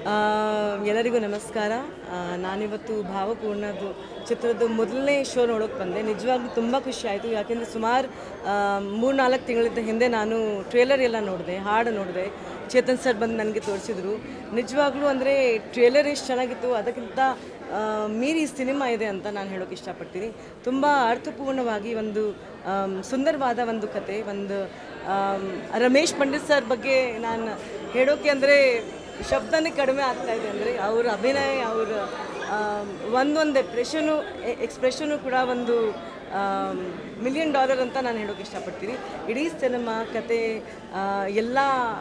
ಆ, ಎಲ್ಲರಿಗೂ ನಮಸ್ಕಾರ ಆ, ನಾನಿವತ್ತು ಭಾವಪೂರ್ಣದ್ದು ಚಿತ್ರದ ಮೊದಲನೇ ಶೋ ನೋಡೋಕೆ ಬಂದೆ ನಿಜವಾಗ್ಲೂ ತುಂಬ ಖುಷಿ ಆಯಿತು ಯಾಕೆಂದರೆ ಸುಮಾರು ಮೂರು ನಾಲ್ಕು ತಿಂಗಳಿಂದ ಹಿಂದೆ ನಾನು ಟ್ರೇಲರ್ ಎಲ್ಲ ನೋಡಿದೆ ಹಾಡು ನೋಡಿದೆ ಚೇತನ್ ಸರ್ ಬಂದು ನನಗೆ ತೋರಿಸಿದ್ರು ನಿಜವಾಗ್ಲೂ ಅಂದರೆ ಟ್ರೇಲರ್ ಎಷ್ಟು ಚೆನ್ನಾಗಿತ್ತು ಅದಕ್ಕಿಂತ ಆ, ಮೀರಿ ಸಿನಿಮಾ ಇದೆ ಅಂತ ನಾನು ಹೇಳೋಕೆ ಇಷ್ಟಪಡ್ತೀನಿ ತುಂಬ ಅರ್ಥಪೂರ್ಣವಾಗಿ ಒಂದು ಆಮ್, ಸುಂದರವಾದ ಒಂದು ಕತೆ ಒಂದು ಆಮ್, ರಮೇಶ್ ಪಂಡಿತ್ ಸರ್ ಬಗ್ಗೆ ನಾನು ಹೇಳೋಕೆ ಅಂದರೆ ಶಬ್ದನೇ ಕಡಿಮೆ ಆಗ್ತಾ ಇದೆ ಅಂದರೆ ಅವ್ರ ಅಭಿನಯ ಅವರ ಒಂದೊಂದು ಎಪ್ರೆಷನು ಎಕ್ಸ್ಪ್ರೆಷನು ಕೂಡ ಒಂದು ಮಿಲಿಯನ್ ಡಾಲರ್ ಅಂತ ನಾನು ಹೇಳೋಕೆ ಇಷ್ಟಪಡ್ತೀನಿ ಇಡೀ ಸಿನಿಮಾ ಕತೆ ಆ, ಎಲ್ಲ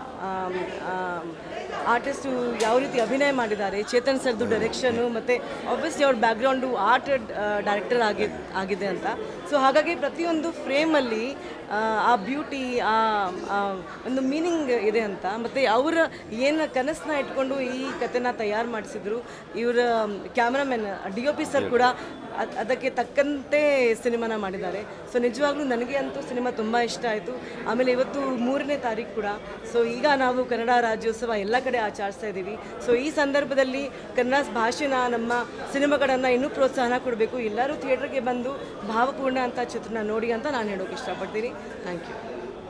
ಆರ್ಟಿಸ್ಟು ಯಾವ ರೀತಿ ಅಭಿನಯ ಮಾಡಿದ್ದಾರೆ ಚೇತನ್ ಸರ್ದು ಡೈರೆಕ್ಷನು ಮತ್ತು ಆಬ್ವಿಯಸ್ಲಿ ಅವ್ರ ಬ್ಯಾಕ್ಗ್ರೌಂಡು ಆರ್ಟ್ ಡೈರೆಕ್ಟರ್ ಆಗಿ ಆಗಿದೆ ಅಂತ ಸೊ ಹಾಗಾಗಿ ಪ್ರತಿಯೊಂದು ಫ್ರೇಮಲ್ಲಿ ಆ ಬ್ಯೂಟಿ ಆ ಆ ಒಂದು ಮೀನಿಂಗ್ ಇದೆ ಅಂತ ಮತ್ತು ಅವರ ಏನು ಕನಸನ್ನ ಇಟ್ಕೊಂಡು ಈ ಕತೆನ ತಯಾರು ಮಾಡಿಸಿದ್ರು ಇವರ cameraman D O P sir ಕೂಡ ಅದ್- ಅದಕ್ಕೆ ತಕ್ಕಂತೆ ಸಿನಿಮಾನ ಮಾಡಿದ್ದಾರೆ ಸೊ ನಿಜವಾಗ್ಲೂ ನನಗೆ ಅಂತೂ ಸಿನಿಮಾ ತುಂಬ ಇಷ್ಟ ಆಯಿತು ಆಮೇಲೆ ಇವತ್ತು ಮೂರನೇ ತಾರೀಕು ಕೂಡ ಸೊ ಈಗ ನಾವು ಕನ್ನಡ ರಾಜ್ಯೋತ್ಸವ ಎಲ್ಲ ಕಡೆ ಆಚರಿಸ್ತಾ ಇದ್ದೀವಿ ಸೊ ಈ ಸಂದರ್ಭದಲ್ಲಿ ಕನ್ನಡ ಭಾಷೆನ ನಮ್ಮ ಸಿನಿಮಾಗಳನ್ನು ಇನ್ನೂ ಪ್ರೋತ್ಸಾಹನ ಕೊಡಬೇಕು ಎಲ್ಲರೂ ಥಿಯೇಟ್ರಿಗೆ ಬಂದು ಭಾವಪೂರ್ಣ ಅಂತ ಚಿತ್ರನ ನೋಡಿ ಅಂತ ನಾನು ಹೇಳೋಕೆ ಇಷ್ಟಪಡ್ತೀನಿ ಥ್ಯಾಂಕ್ ಯು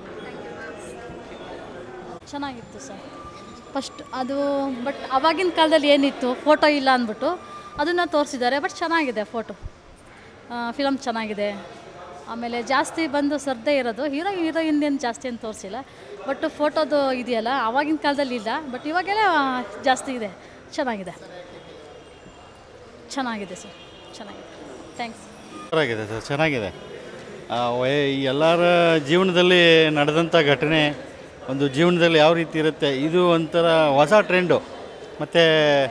ಚೆನ್ನಾಗಿತ್ತು ಸರ್ ಫಸ್ಟ್ ಅದು ಬಟ್ ಅವಾಗಿನ ಕಾಲದಲ್ಲಿ ಏನಿತ್ತು ಫೋಟೋ ಇಲ್ಲ ಅಂದ್ಬಿಟ್ಟು ಅದನ್ನು ತೋರಿಸಿದ್ದಾರೆ ಬಟ್ ಚೆನ್ನಾಗಿದೆ ಫೋಟೋ ಫಿಲಮ್ ಚೆನ್ನಾಗಿದೆ ಆಮೇಲೆ ಜಾಸ್ತಿ ಬಂದು ಸರ್ದೇ ಇರೋದು ಹೀರೋ ಹೀರೋಯಿನ್ ಏನು ಜಾಸ್ತಿ ಏನು ತೋರಿಸಿಲ್ಲ ಬಟ್ ಫೋಟೋದು ಇದೆಯಲ್ಲ ಆವಾಗಿನ ಕಾಲದಲ್ಲಿ ಇಲ್ಲ ಬಟ್ ಇವಾಗೆಲ್ಲ ಜಾಸ್ತಿ ಇದೆ ಚೆನ್ನಾಗಿದೆ ಚೆನ್ನಾಗಿದೆ ಸರ್ ಚೆನ್ನಾಗಿದೆ ಥ್ಯಾಂಕ್ಸ್ ಆಗಿದೆ ಸರ್ ಚೆನ್ನಾಗಿದೆ ಆ, ವಯ- ಎಲ್ಲರ ಜೀವನದಲ್ಲಿ ನಡೆದಂಥ ಘಟನೆ ಒಂದು ಜೀವನದಲ್ಲಿ ಯಾವ ರೀತಿ ಇರುತ್ತೆ ಇದು ಒಂಥರ ಹೊಸ ಟ್ರೆಂಡು ಮತ್ತು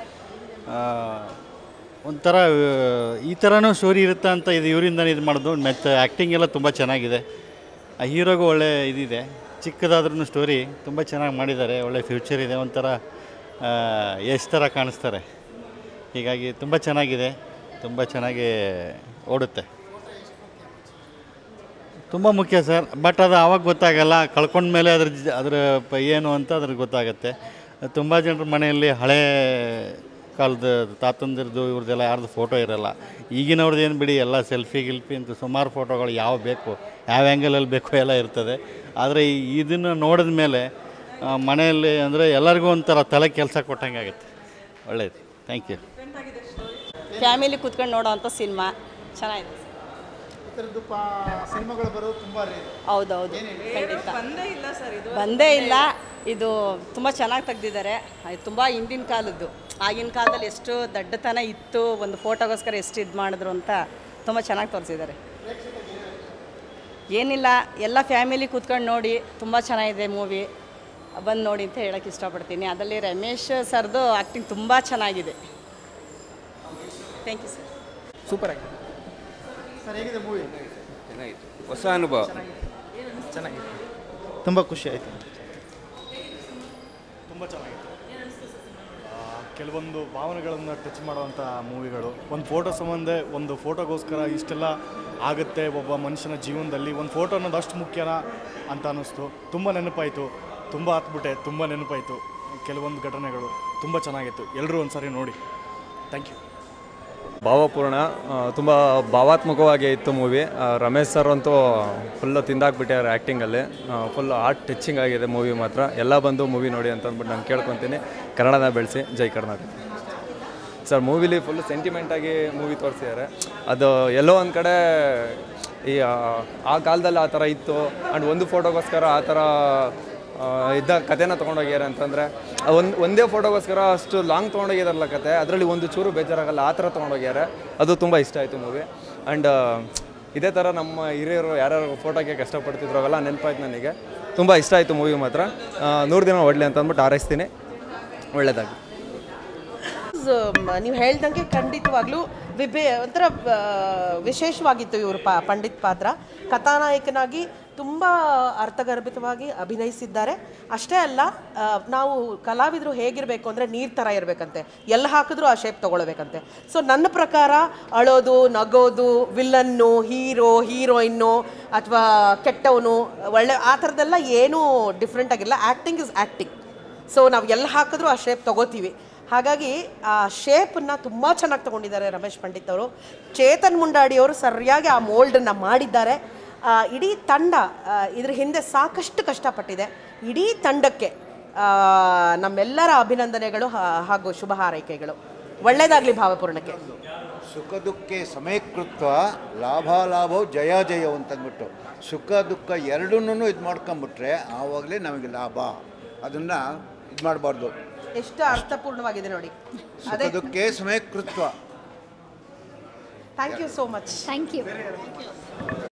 ಒಂಥರ ಆ, ಈ ಥರನೂ ಸ್ಟೋರಿ ಇರುತ್ತಾ ಅಂತ ಇದು ಇವರಿಂದ ಇದು ಮಾಡೋದು ಮತ್ತು ಆ್ಯಕ್ಟಿಂಗ್ ಎಲ್ಲ ತುಂಬ ಚೆನ್ನಾಗಿದೆ ಆ ಹೀರೋಗೂ ಒಳ್ಳೆ ಇದಿದೆ ಚಿಕ್ಕದಾದ್ರೂ ಸ್ಟೋರಿ ತುಂಬ ಚೆನ್ನಾಗಿ ಮಾಡಿದ್ದಾರೆ ಒಳ್ಳೆ ಫ್ಯೂಚರ್ ಇದೆ ಒಂಥರ ಯಶ್ ಥರ ಕಾಣಿಸ್ತಾರೆ ಹೀಗಾಗಿ ತುಂಬ ಚೆನ್ನಾಗಿದೆ ತುಂಬ ಚೆನ್ನಾಗಿ ಓಡುತ್ತೆ ತುಂಬ ಮುಖ್ಯ ಸರ್ ಬಟ್ ಅದು ಆವಾಗ ಗೊತ್ತಾಗಲ್ಲ ಕಳ್ಕೊಂಡ್ಮೇಲೆ ಅದ್ರ ಜ- ಅದ್ರ ಪ- ಏನು ಅಂತ ಅದ್ರಿಗೆ ಗೊತ್ತಾಗುತ್ತೆ ತುಂಬ ಜನರ ಮನೆಯಲ್ಲಿ ಹಳೇ ಕಾಲದ ತಾತಂದಿರದು ಇವ್ರದ್ದೆಲ್ಲ ಯಾರ್ದು ಫೋಟೋ ಇರಲ್ಲ ಈಗಿನವ್ರದ್ದು ಏನು ಬಿಡಿ ಎಲ್ಲ ಸೆಲ್ಫಿ ಗಿಲ್ಫಿ ಅಂತ ಸುಮಾರು ಫೋಟೋಗಳು ಯಾವ ಬೇಕು ಯಾವ ಆ್ಯಂಗಲಲ್ಲಿ ಬೇಕು ಎಲ್ಲ ಇರ್ತದೆ ಆದರೆ ಇದನ್ನು ನೋಡಿದ ಮೇಲೆ ಆ, ಮನೆಯಲ್ಲಿ ಅಂದರೆ ಎಲ್ಲರಿಗೂ ಒಂಥರ ತಲೆ ಕೆಲಸ ಕೊಟ್ಟಂಗೆ ಆಗುತ್ತೆ ಒಳ್ಳೆಯದು ಥ್ಯಾಂಕ್ ಯು ಫ್ಯಾಮಿಲಿ ಕೂತ್ಕೊಂಡು ನೋಡೋ ಅಂಥ ಸಿನಿಮಾ ಚೆನ್ನಾಗಿದೆ ಥರದ್ದು ಪಾ ಸಿನಿಮಾಗಳು ಬರೋದು ತುಂಬ ಹೌದೌದು ಖಂಡಿತ ಬಂದೇ ಇಲ್ಲ ಇದು ತುಂಬ ಚೆನ್ನಾಗಿ ತೆಗ್ದಿದ್ದಾರೆ ಅದು ತುಂಬ ಹಿಂದಿನ ಕಾಲದ್ದು ಆಗಿನ ಕಾಲದಲ್ಲಿ ಎಷ್ಟು ದಡ್ಡತನ ಇತ್ತು ಒಂದು ಫೋಟೋಗೋಸ್ಕರ ಎಷ್ಟು ಇದು ಮಾಡಿದ್ರು ಅಂತ ತುಂಬ ಚೆನ್ನಾಗಿ ತೋರಿಸಿದ್ದಾರೆ ಏನಿಲ್ಲ ಎಲ್ಲ ಫ್ಯಾಮಿಲಿ ಕೂತ್ಕೊಂಡು ನೋಡಿ ತುಂಬ ಚೆನ್ನಾಗಿದೆ ಮೂವಿ ಬಂದು ನೋಡಿ ಅಂತ ಹೇಳೋಕ್ಕೆ ಇಷ್ಟಪಡ್ತೀನಿ ಅದರಲ್ಲಿ ರಮೇಶ್ ಸರ್ದು ಆ್ಯಕ್ಟಿಂಗ್ ತುಂಬ ಚೆನ್ನಾಗಿದೆ ಥ್ಯಾಂಕ್ ಯು ಸರ್ ಸೂಪರ್ ಆಗಿದೆ ಸರ್ ಹೇಗಿದೆ ಮೂವಿ ಚೆನ್ನಾಗಿತ್ತು ಹೊಸ ಅನುಭವ ಚೆನ್ನಾಗಿದೆ ತುಂಬ ಖುಷಿ ಆಯಿತು ತುಂಬ ಚೆನ್ನಾಗಿತ್ತು ಆ, ಕೆಲವೊಂದು ಭಾವನೆಗಳನ್ನು ಟಚ್ ಮಾಡುವಂಥ ಮೂವಿಗಳು ಒಂದು ಫೋಟೋ ಸಂಬಂಧ ಒಂದು ಫೋಟೋಗೋಸ್ಕರ ಇಷ್ಟೆಲ್ಲ ಆಗುತ್ತೆ ಒಬ್ಬ ಮನುಷ್ಯನ ಜೀವನದಲ್ಲಿ ಒಂದು ಫೋಟೋ ಅನ್ನೋದು ಅಷ್ಟು ಮುಖ್ಯನಾ ಅಂತ ಅನ್ನಿಸ್ತು ತುಂಬ ನೆನಪಾಯಿತು ತುಂಬ ಹತ್ಬಿಟ್ಟೆ ತುಂಬ ನೆನಪಾಯಿತು ಕೆಲವೊಂದು ಘಟನೆಗಳು ತುಂಬ ಚೆನ್ನಾಗಿತ್ತು ಎಲ್ಲರೂ ಒಂದು ಸಾರಿ ನೋಡಿ ಥ್ಯಾಂಕ್ ಯು ಭಾವಪೂರ್ಣ ತುಂಬ ಭಾವಾತ್ಮಕವಾಗಿ ಇತ್ತು ಮೂವಿ ರಮೇಶ್ ಸರ್ ಅಂತೂ ಫುಲ್ಲು ತಿಂದಾಕ್ಬಿಟ್ಟಿದ್ದಾರೆ ಆ್ಯಕ್ಟಿಂಗಲ್ಲಿ ಫುಲ್ ಆರ್ಟ್ ಟಚಿಂಗ್ ಆಗಿದೆ ಮೂವಿ ಮಾತ್ರ ಎಲ್ಲ ಬಂದು ಮೂವಿ ನೋಡಿ ಅಂತ ಅಂದ್ಬಿಟ್ಟು ನಾನು ಕೇಳ್ಕೊತೀನಿ ಕನ್ನಡನ ಬೆಳೆಸಿ ಜೈ ಕರ್ನಾಟಕ ಸರ್ ಮೂವಿಲಿ ಫುಲ್ ಸೆಂಟಿಮೆಂಟಾಗಿ ಮೂವಿ ತೋರಿಸಿದ್ದಾರೆ ಅದು ಎಲ್ಲೋ ಒಂದು ಕಡೆ ಈ ಆ, ಆ ಕಾಲದಲ್ಲಿ ಆ ಥರ ಇತ್ತು ಆ್ಯಂಡ್ ಒಂದು ಫೋಟೋಗೋಸ್ಕರ ಆ ಥರ ಆ, ಇದ್ದ ಕಥೆನ ತೊಗೊಂಡೋಗ್ಯಾರ ಅಂತಂದರೆ ಒಂದು ಒಂದೇ ಫೋಟೋಗೋಸ್ಕರ ಅಷ್ಟು ಲಾಂಗ್ ತೊಗೊಂಡೋಗಿದಾರಲ್ಲ ಕತೆ ಅದರಲ್ಲಿ ಒಂದು ಚೂರು ಬೇಜಾರಾಗಲ್ಲ ಆ ಥರ ತೊಗೊಂಡೋಗ್ಯಾರ ಅದು ತುಂಬ ಇಷ್ಟ ಆಯಿತು ಮೂವಿ ಆ್ಯಂಡ್ ಇದೇ ಥರ ನಮ್ಮ ಹಿರಿಯರು ಯಾರ್ಯಾರು ಫೋಟೋಗೆ ಕಷ್ಟಪಡ್ತಿದ್ರು ಅವೆಲ್ಲ ನೆನಪಾಯ್ತು ನನಗೆ ತುಂಬ ಇಷ್ಟ ಆಯಿತು ಮೂವಿ ಮಾತ್ರ ಆ, ನೂರು ದಿನ ಒಡ್ಲಿ ಅಂತ ಅಂದ್ಬಿಟ್ಟು ಹಾರೈಸ್ತೀನಿ ಒಳ್ಳೆಯದಾಗಿ ನೀವು ಹೇಳ್ದಂಗೆ ಖಂಡಿತವಾಗ್ಲೂ ವಿಭೇ ಒಂಥರ ಆ, ವಿಶೇಷವಾಗಿತ್ತು ಇವರು ಪಾ ಪಂಡಿತ್ ಪಾತ್ರ ಕಥಾನಾಯಕನಾಗಿ ತುಂಬ ಅರ್ಥಗರ್ಭಿತವಾಗಿ ಅಭಿನಯಿಸಿದ್ದಾರೆ ಅಷ್ಟೇ ಅಲ್ಲ ಆ, ನಾವು ಕಲಾವಿದರು ಹೇಗಿರಬೇಕು ಅಂದರೆ ನೀರು ಥರ ಇರಬೇಕಂತೆ ಎಲ್ಲಿ ಹಾಕಿದ್ರೂ ಆ ಶೇಪ್ ತೊಗೊಳ್ಬೇಕಂತೆ ಸೊ ನನ್ನ ಪ್ರಕಾರ ಅಳೋದು ನಗೋದು ವಿಲ್ಲನ್ನು ಹೀರೋ ಹೀರೋಯಿನ್ನು ಅಥವಾ ಕೆಟ್ಟವನು ಒಳ್ಳೆ ಆ ಥರದ್ದೆಲ್ಲ ಏನೂ ಡಿಫ್ರೆಂಟ್ ಆಗಿಲ್ಲ ಆ್ಯಕ್ಟಿಂಗ್ ಇಸ್ ಆ್ಯಕ್ಟಿಂಗ್ ಸೊ ನಾವು ಎಲ್ಲಿ ಹಾಕಿದ್ರೂ ಆ ಶೇಪ್ ತೊಗೋತೀವಿ ಹಾಗಾಗಿ ಆ ಶೇಪನ್ನು ತುಂಬ ಚೆನ್ನಾಗಿ ತಗೊಂಡಿದ್ದಾರೆ ರಮೇಶ್ ಪಂಡಿತ್ ಅವರು ಚೇತನ್ ಮುಂಡಾಡಿ ಅವರು ಸರಿಯಾಗಿ ಆ ಮೋಲ್ಡನ್ನು ಮಾಡಿದ್ದಾರೆ ಆ, ಇಡೀ ತಂಡ ಆ, ಇದ್ರ ಹಿಂದೆ ಸಾಕಷ್ಟು ಕಷ್ಟಪಟ್ಟಿದೆ ಇಡೀ ತಂಡಕ್ಕೆ ಆ, ನಮ್ಮೆಲ್ಲರ ಅಭಿನಂದನೆಗಳು ಹಾ- ಹಾಗೂ ಶುಭ ಹಾರೈಕೆಗಳು ಒಳ್ಳೆಯದಾಗಲಿ ಭಾವಪೂರ್ಣಕ್ಕೆ ಸುಖ ದುಃಖೆ ಸಮಯಕೃತ್ವ ಲಾಭಾಲಾಭವು ಜಯ ಜಯವು ಅಂತಂದ್ಬಿಟ್ಟು ಸುಖ ದುಃಖ ಎರಡನ್ನೂ ಇದು ಮಾಡ್ಕೊಂಬಿಟ್ರೆ ಆವಾಗಲೇ ನಮಗೆ ಲಾಭ ಅದನ್ನು ಇದು ಮಾಡಬಾರ್ದು ಎಷ್ಟು ಅರ್ಥಪೂರ್ಣವಾಗಿದೆ ನೋಡಿ ಸುಖ ಅದೇ ದುಃಖೆ ಸಮಯಕೃತ್ವ thank you so much thank you